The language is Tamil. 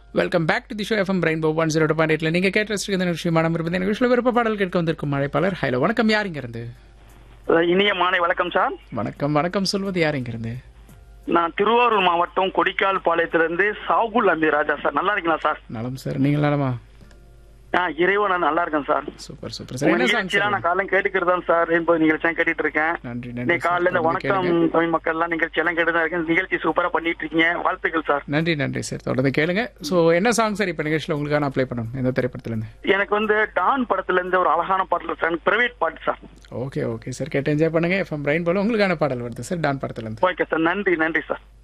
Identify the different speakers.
Speaker 1: Welcome back to the show FM rainbow one zero point எயிட்ல நீங்க கேட்ட ரசிக்க இந்த விஷயமான இருப்பது நிகழ்ச்சியில் விருப்ப பாடல் கேட்க வந்திருக்கும் மழைப்பாளர் ஹலோ வணக்கம் யார் இங்க இருந்து
Speaker 2: இனிய மாலை வணக்கம் சார்
Speaker 1: வணக்கம் வணக்கம் சொல்வது யார் இங்க இருந்து
Speaker 2: நான் திருவாரூர் மாவட்டம் கொடிக்கால் பாளையத்திலிருந்து சாகுல் அம்பி ராஜா சார் நல்லா இருக்கீங்களா சார்
Speaker 1: நலம் சார் நீங்க நலமா
Speaker 2: ஆ இறைவன் நான் நல்லா இருக்கேன் சார்
Speaker 1: சூப்பர் சூப்பர் சார்
Speaker 2: உங்க
Speaker 1: என்ன சாங்
Speaker 2: நிகழ்ச்சியெல்லாம் நான் காலையில கேட்டுக்கிறது தான் சார் ரெயின்போ நிகழ்ச்சி கேட்டுட்டு இருக்கேன்
Speaker 1: நன்றி
Speaker 2: இன்னைக்கு
Speaker 1: நன்றி
Speaker 2: காலையில இந்த
Speaker 1: சார்.
Speaker 2: வணக்கம்
Speaker 1: கேளுங்க.
Speaker 2: தமிழ் மக்கள் எல்லாம் நிகழ்ச்சி எல்லாம் கேட்டு தான் இருக்கேன் நிகழ்ச்சி சூப்பரா பண்ணிட்டு இருக்கீங்க வாழ்த்துக்கள் சார்
Speaker 1: நன்றி நன்றி சார் தொடர்ந்து கேளுங்க ஸோ என்ன சாங் சார் இப்போ நிகழ்ச்சியில் உங்களுக்கு நான் அப்ளை பண்ணணும் எந்த திரைப்படத்துல இருந்து
Speaker 2: எனக்கு வந்து டான் படத்துல இருந்து ஒரு அழகான பாடல் சார் பிரைவேட் பாட்டு சார்
Speaker 1: ஓகே ஓகே சார் கேட்டு என்ஜாய் பண்ணுங்க எஃப்எம் ரெயின் போல உங்களுக்கான பாடல் வருது சார் டான் படத்துல இருந்து
Speaker 2: ஓகே சார் நன்றி நன்றி சார்